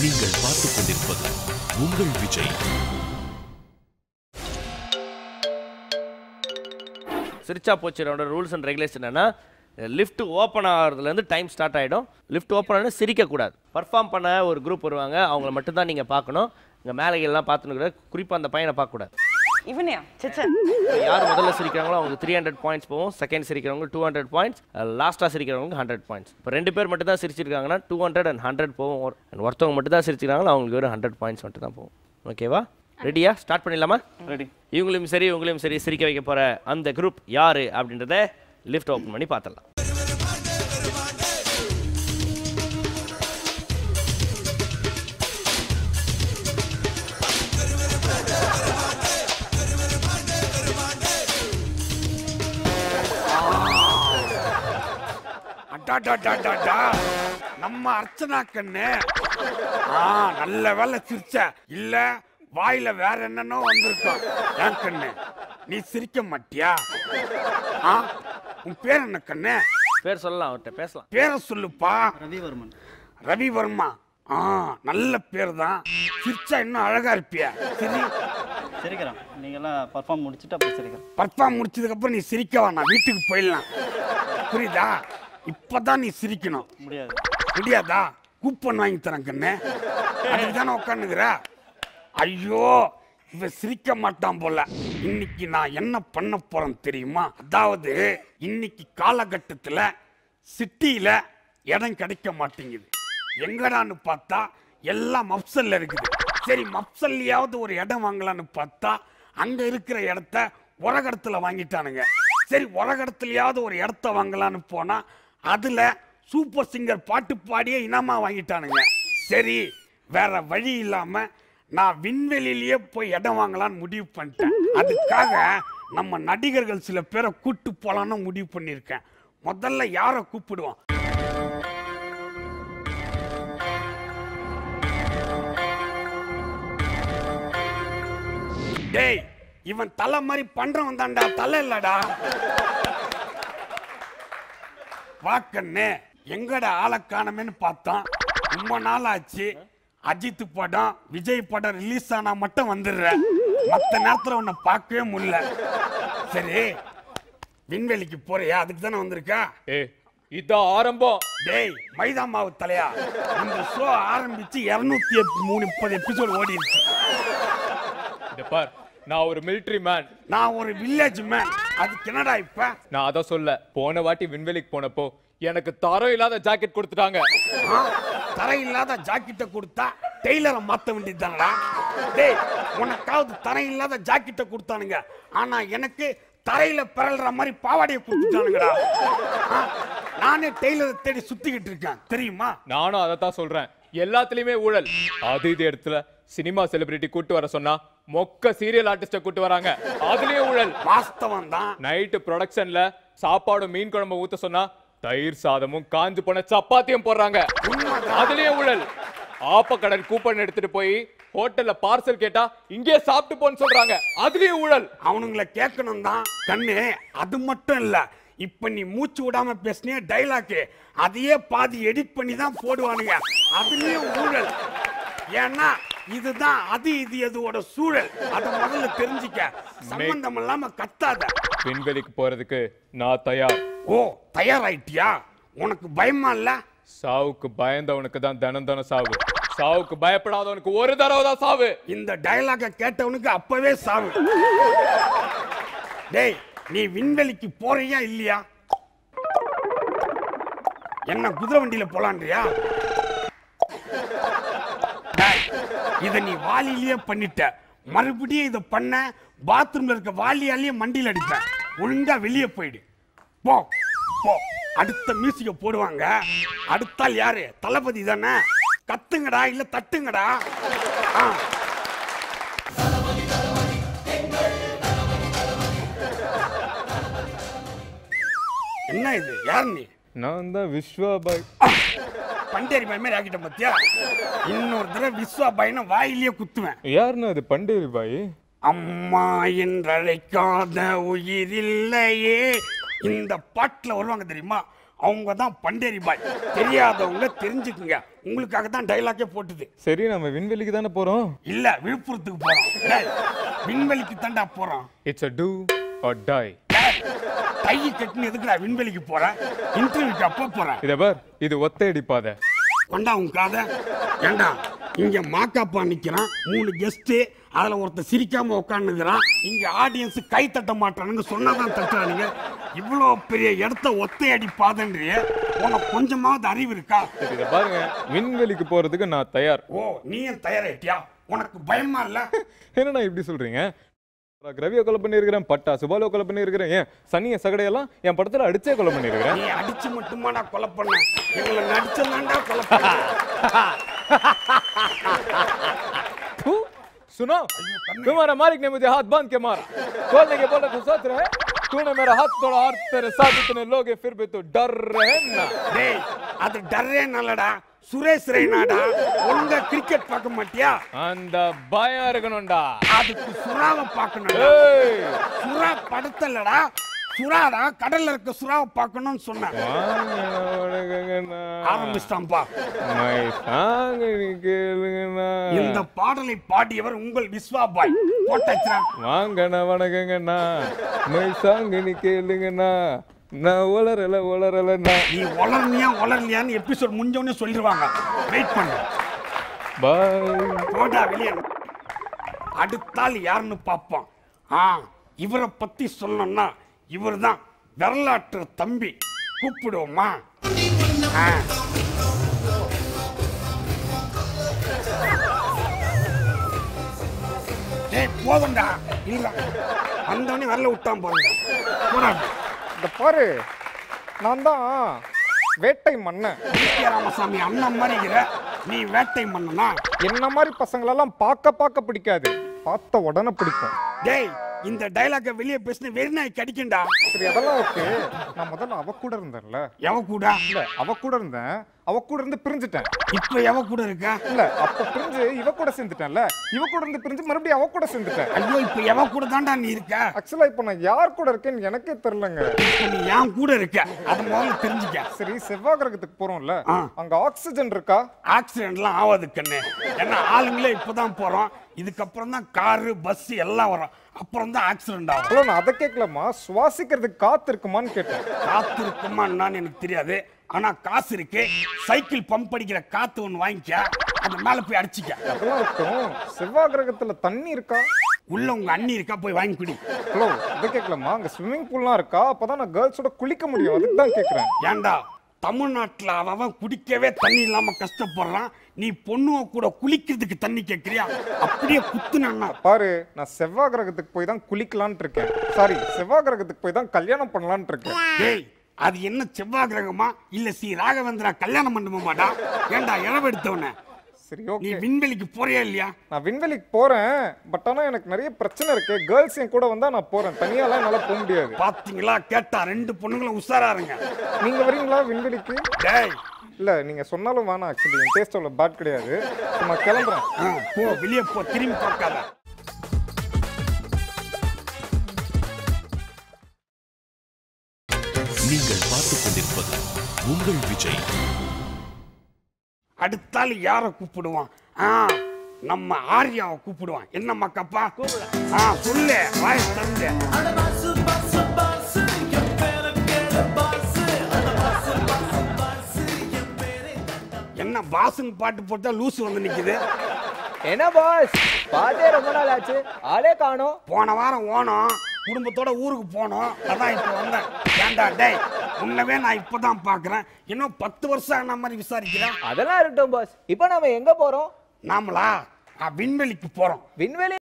நீங்கள் பார்த்துக் கொண்டிருப்பது உங்கள் விஜய் சிரிச்சா போச்சுரோட ரூல்ஸ் அண்ட் ரெகுலேஷன் என்னன்னா லிஃப்ட் ஓப்பன் ஆகிறதுலேருந்து டைம் ஸ்டார்ட் ஆகிடும் லிஃப்ட் ஓப்பன் ஆனால் சிரிக்கக்கூடாது பர்ஃபார்ம் பண்ண ஒரு குரூப் வருவாங்க அவங்கள மட்டும்தான் நீங்கள் பார்க்கணும் இங்கே மேலைகள்லாம் பார்த்துன்னு குறிப்பாக அந்த பையனை பார்க்கக்கூடாது இவனையா சச்சா யார் முதல்ல சிரிக்கிறாங்களோ அவங்க த்ரீ ஹண்ட்ரட் பாயிண்ட்ஸ் போகும் செகண்ட் சிரிக்கிறவங்க டூ ஹண்ட்ரட் பாயிண்ட்ஸ் லாஸ்ட்டாக சிரிக்கிறவங்க ஹண்ட்ரட் பாயிண்ட்ஸ் இப்போ ரெண்டு பேர் மட்டும் தான் சிரிச்சிருக்காங்கன்னா டூ ஹண்ட்ரட் அண்ட் ஹண்ட்ரட் போகும் ஒரு- and ஒருத்தவங்க மட்டும் தான் சிரிச்சிருக்காங்களோ அவங்களுக்கு வெறும் ஹண்ட்ரட் பாயிண்ட்ஸ் மட்டும் தான் போகும் ஓகேவா ரெடியா ஸ்டார்ட் பண்ணிடலாமா ரெடி இவங்களையும் சரி உங்களையும் சரி சிரிக்க வைக்க போகிற அந்த குரூப் யாரு அப்படின்றத லிஃப்ட் ஓப்பன் பண்ணி பார்த்துடலாம் அடாடாடாடாடா. நம்ம அர்ச்சனா கண்ணு ஆ நல்ல வேலை சிரிச்ச இல்ல வாயில வேற என்னன்னோ வந்திருக்கும் ஏன் கண்ணு நீ சிரிக்க மாட்டியா ஆ உன் பேர் என்ன கண்ணு பேர் சொல்லலாம் அவர்கிட்ட பேசலாம் பேரை சொல்லுப்பா ரவிவர்மன் ரவிவர்மா ஆ நல்ல பேர் தான் சிரிச்சா இன்னும் அழகா இருப்பியா சரி சிரிக்கிறேன் நீங்களாம் பர்ஃபார்ம் முடிச்சுட்டு அப்புறம் சிரிக்கிறேன் பர்ஃபார்ம் முடிச்சதுக்கு அப்புறம் நீ சிரிக்க வேணாம் வீட்டுக்கு போயிடலாம் புரியுதா இப்பதான் நீ சிரிக்கணும் முடியாது முடியாதா கூப்பன் வாங்கி தரேன் கண்ணு அதுக்கு தானே உட்காந்துக்கிற ஐயோ இவ சிரிக்க மாட்டான் போல இன்னைக்கு நான் என்ன பண்ண போறேன் தெரியுமா அதாவது இன்னைக்கு காலகட்டத்துல சிட்டியில இடம் கிடைக்க மாட்டேங்குது எங்கடான்னு பார்த்தா எல்லாம் மப்சல்ல இருக்குது சரி மப்சல்லையாவது ஒரு இடம் வாங்கலான்னு பார்த்தா அங்க இருக்கிற இடத்த உரகடத்துல வாங்கிட்டானுங்க சரி உரகடத்துலயாவது ஒரு இடத்த வாங்கலான்னு போனா அதுல சூப்பர் சிங்கர் பாட்டு பாடியே இனமா வாங்கிட்டானுங்க சரி வேற வழி இல்லாம நான் விண்வெளியிலேயே போய் இடம் வாங்கலாம்னு முடிவு பண்ணிட்டேன் அதுக்காக நம்ம நடிகர்கள் சில பேரை கூட்டு போலான்னு முடிவு பண்ணியிருக்கேன் முதல்ல யாரை கூப்பிடுவோம் டேய் இவன் தலை மாதிரி பண்றவன் தான்டா தலை இல்லடா வாக்கண்ணே எங்கடா ஆளை காணமேன்னு பார்த்தோம் ரொம்ப நாள் ஆச்சு அஜித் படம் விஜய் படம் ரிலீஸ் ஆனா மட்டும் வந்துடுற மத்த நேரத்துல உன்னை பார்க்கவே முடியல சரி விண்வெளிக்கு போறியா அதுக்கு தானே வந்திருக்கா ஏ இதான் ஆரம்பம் டேய் மைதா மாவு தலையா இந்த ஷோ ஆரம்பிச்சு இருநூத்தி மூணு முப்பது எபிசோடு ஓடி இருக்கு இத பார் நான் ஒரு மிலிட்டரி மேன் நான் ஒரு வில்லேஜ் மேன் அதுக்கு என்னடா இப்ப நான் அதான் சொல்ல போன வாட்டி விண்வெளிக்கு போனப்போ எனக்கு தரம் இல்லாத ஜாக்கெட் கொடுத்துட்டாங்க ஆ, தரை இல்லாத ஜாக்கெட்டை கொடுத்தா டெய்லரை மாத்த வேண்டியதுதானடா டேய் உனக்காவது தரை இல்லாத ஜாக்கெட்டை கொடுத்தானுங்க ஆனா எனக்கு தரையில பிறல்ற மாதிரி பாவாடையை கொடுத்துட்டானுங்கடா ஆ, நானே டெய்லரை தேடி சுத்திக்கிட்டு இருக்கேன் தெரியுமா நானும் அதை தான் சொல்றேன் எல்லாத்துலயுமே ஊழல் அது இது இடத்துல சினிமா செலிபிரிட்டி கூட்டு வர சொன்னா மொக்க சீரியல் ஆர்டிஸ்ட கூட்டு வராங்க அதுலயும் ஊழல் வாஸ்தவம் தான் நைட்டு ப்ரொடக்ஷன்ல சாப்பாடும் மீன் குழம்பு ஊத்த சொன்னா தயிர் சாதமும் காஞ்சு போன சப்பாத்தியும் போடுறாங்க அதுலயும் ஊழல் ஆப்பக்கடல் கூப்பன் எடுத்துட்டு போய் ஹோட்டல்ல பார்சல் கேட்டா இங்கே சாப்பிட்டு போன்னு சொல்றாங்க அதுலயும் ஊழல் அவனுங்களை கேட்கணும் தான் கண்ணு அது மட்டும் இல்ல இப்ப நீ மூச்சு விடாம பேசினே டைலாக்கு அதையே பாதி எடிட் பண்ணி தான் போடுவானுங்க அதுலயும் ஊழல் ஏன்னா இதுதான் அது இது எதுவோட சூழல் அதை முதல்ல தெரிஞ்சுக்க சம்பந்தம் இல்லாம கத்தாத விண்வெளிக்கு போறதுக்கு நான் தயார் ஓ தயாராயிட்டியா உனக்கு பயமா இல்ல சாவுக்கு பயந்தவனுக்கு தான் தினம் தினம் சாவு சாவுக்கு பயப்படாதவனுக்கு ஒரு தடவை தான் சாவு இந்த டயலாக கேட்டவனுக்கு அப்பவே சாவு டேய் நீ விண்வெளிக்கு போறியா இல்லையா என்ன குதிரை வண்டியில போலான்றியா டேய், இத நீ வாலிலேயே பண்ணிட்ட மறுபடியும் இத பண்ண பாத்ரூம்ல இருக்க வாலியாலேயே மண்டியில் அடிப்பேன் ஒழுங்கா வெளியே போயிடு போ போ அடுத்த மியூசிக்க போடுவாங்க அடுத்தால் யாரு தளபதி தானே கத்துங்கடா இல்ல தட்டுங்கடா ஆ என்ன இது யார் நீ நான் தான் விஸ்வா பாய் பண்டேரி பாய் மாதிரி ஆக்கிட்ட பத்தியா இன்னொரு தடவை விஸ்வா பாய்னா வாயிலேயே குத்துவேன் யாருன்னு அது பண்டேரி பாய் அம்மா என்றழைக்காத உயிரில்லையே இந்த பாட்டுல வருவாங்க தெரியுமா அவங்க தான் பண்டேரி பாய் தெரியாதவங்க தெரிஞ்சுக்குங்க உங்களுக்காக தான் டைலாக்கே போட்டுது சரி நம்ம விண்வெளிக்கு தானே போறோம் இல்ல விழுப்புரத்துக்கு போறோம் டேய், விண்வெளிக்கு தாண்டா போறோம் it's a do or die டேய், டை கட்டுன்னு எதுக்குடா விண்வெளிக்கு போறேன் இன்டர்வியூக்கு அப்போ போறேன் இத பார் இது ஒத்தையடி பாதை கொண்டா உன் காதை ஏண்டா இங்க மாக்காப்பா நிக்கிறான் மூணு கெஸ்ட் அதுல ஒருத்தர் சிரிக்காம உட்காந்துக்கிறான் இங்க ஆடியன்ஸ் கை தட்ட மாட்டானுங்க சொன்னாதான் தட்டுறானுங்க இவ்வளோ பெரிய இடத்த ஒத்தையடி பாதன்றிய உனக்கு கொஞ்சமாவது அறிவு இருக்கா சரி இத பாருங்க விண்வெளிக்கு போறதுக்கு நான் தயார் ஓ நீயும் தயாராயிட்டியா உனக்கு பயமா இல்ல என்னண்ணா இப்படி சொல்றீங்க ரவியை கொலை பண்ணியிருக்கிறேன் பட்டா சுபாலோ கொலை பண்ணியிருக்கிறேன் ஏன் சனிய சகடையெல்லாம் என் படத்துல அடிச்சே கொலை பண்ணியிருக்கிறேன் நீ அடிச்சு மட்டுமா நான் கொலை பண்ண எங்களை நடிச்சதாண்டா கொலை பண்ண थू, सुनो तुम्हारा मालिक ने मुझे हाथ बांध के मारा खोलने के बोला तो सोच रहे तूने मेरा हाथ तोड़ा और तेरे साथ इतने लोग हैं फिर भी तो डर रहे ना டேய் அது டர்ரே நல்லடா சுரேஷ் ரெய்னாடா ஒழுங்கா கிரிக்கெட் பார்க்க மாட்டியா அந்த பயம் இருக்கணும்டா அதுக்கு சுறாவை பார்க்கணும் ஏய், சுறா படுத்தலடா சுறாடா கடல்ல இருக்க சுறாவை பார்க்கணும்னு சொன்னேன் வாங்கண்ணா, வணக்கங்கண்ணா. ஆரம்பிச்சிட்டான்பா மை சாங் நீ கேளுங்கண்ணா. இந்த பாடலை பாடியவர் உங்கள் விஸ்வா பாய் போட்டாச்சுரா வாங்கண்ணா வணக்கங்கண்ணா மை சாங் நீ கேளுங்கண்ணா நான் உளரல உளரலண்ணா நீ வளர்னியா வளரலையான்னு எபிசோட் முடிஞ்சவொடனே சொல்லிடுவாங்க வெயிட் பண்ணு பாய் போடா வெளியே அடுத்தால் யாருன்னு பார்ப்போம் ஆ இவரை பத்தி சொல்லணும்னா இவர் தான் வரலாற்று தம்பி கூப்பிடுவோமா ஆ. டேய் போதும்டா இல்ல வந்தவனே வரல விட்டான் பாருங்க போடா இந்த பாரு நான் தான் வேட்டை மன்னன் நித்ய ராமசாமி அண்ணன் மாதிரி இருக்கிற நீ வேட்டை மன்னனா என்ன மாதிரி பசங்களெல்லாம் பார்க்க பார்க்க பிடிக்காது பார்த்த உடனே பிடிக்கும் டேய் இந்த டைலாக வெளியே பேசின வெறிநாய் கடிக்கும்டா சரி அதெல்லாம் ஓகே நான் முதல்ல அவ கூட இருந்தேன்ல எவ கூட இல்ல அவ கூட இருந்தேன் அவ கூட இருந்து பிரிஞ்சுட்டேன் இப்ப எவ கூட இருக்க இல்ல அப்ப பிரிஞ்சு இவ கூட சேர்ந்துட்டேன்ல இவ கூட இருந்து பிரிஞ்சு மறுபடியும் அவ கூட சேர்ந்துட்டேன் ஐயோ இப்ப எவ கூட தான்டா நீ இருக்க ஆக்சுவலா இப்ப நான் யார் கூட இருக்கேன்னு எனக்கே தெரியலங்க இப்ப நீ என் கூட இருக்க அது முதல்ல தெரிஞ்சுக்க சரி செவ்வாய் கிரகத்துக்கு போறோம்ல ஆ. அங்க ஆக்சிஜன் இருக்கா ஆக்சிடென்ட்லாம் ஆகாது கண்ணு ஏன்னா ஆளுங்களே இப்பதான் போறோம் இதுக்கப்புறம் தான் காரு பஸ் எல்லாம் வரும் அப்புறம் தான் ஆக்சிடென்ட் ஆகும் ஹலோ நான் அதை கேட்கலமா சுவாசிக்கிறதுக்கு காத்து இருக்குமான்னு கேட்டேன் காத்து இருக்குமா என்னன்னு எனக்கு தெரியாது ஆனா காசு இருக்கு சைக்கிள் பம்ப் அடிக்கிற காத்து ஒன்று வாங்கிக்க அந்த மேல போய் அடிச்சுக்க அதெல்லாம் இருக்கும் செவ்வாய் கிரகத்துல தண்ணி இருக்கா உள்ள உங்க அண்ணி இருக்கா போய் வாங்கி குடி ஹலோ இதை கேட்கலாமா அங்க ஸ்விம்மிங் பூல்லாம் இருக்கா அப்பதான் நான் கேர்ள்ஸோட குளிக்க முடியும் அதுக்கு தான் கேட்கறேன் ஏன்டா தமிழ்நாட்டுல அவன் குடிக்கவே தண்ணி இல்லாம கஷ்டப்படுறான் நீ பொண்ணுவ கூட குளிக்கிறதுக்கு தண்ணி கேட்கறியா அப்படியே குத்துனா பாரு நான் செவ்வாய் கிரகத்துக்கு போய் தான் குளிக்கலாம்னு இருக்கேன் சாரி செவ்வாய் கிரகத்துக்கு போய் தான் கல்யாணம் பண்ணலாம்னு இருக்கேன் டேய் அது என்ன செவ்வாய் கிரகமா இல்ல ஸ்ரீ ராகவேந்திரா கல்யாண மண்டபமாடா ஏன்டா இளவெடுத்தவன சரி நீ ஓகே விண்வெளிக்கு போறியா இல்லையா நான் விண்வெளிக்கு போறேன் பட் ஆனா எனக்கு நிறைய பிரச்சனை இருக்கு கேர்ள்ஸ் என் கூட வந்தா நான் போறேன் தனியாலாம் என்னால போக முடியாது பாத்தீங்களா கேட்டா ரெண்டு பொண்ணுங்களும் உஷாரா இருங்க நீங்க வரீங்களா விண்வெளிக்கு டேய் இல்ல நீங்க சொன்னாலும் வேணாம் ஆக்சுவலி என் டேஸ்ட் அவ்வளோ பேட் கிடையாது So, நான் கிளம்புறேன் ஆ, போ வெளியே போ திரும்பி பார்க்காத நீங்கள் பார்த்துக் கொண்டிருப்பது உங்கள் விஜய் அடுத்தாள் யாரை கூப்பிடுவான் ஆ நம்ம ஆர்யாவை கூப்பிடுவான் என்னம்மா கப்பா ஆ சொல்லு வாய் தந்து என்ன பாசுன்னு பாட்டு போட்டா லூசு வந்து நிக்குது என்ன பாஸ் பார்த்தே ரொம்ப நாள் ஆச்சு ஆளே காணோம் போன வாரம் ஓனம் குடும்பத்தோட ஊருக்கு போனோம் அதான் இப்போ வந்தேன் ஏன்டா டேய் உன்னவே நான் இப்பதான் பார்க்கறேன் இன்னும் பத்து வருஷம் ஆன மாதிரி விசாரிக்கிறேன் அதெல்லாம் இருக்கட்டும் பாஸ் இப்போ நம்ம எங்க போறோம் நாமளா ஆ, விண்வெளிக்கு போறோம் விண்வெளி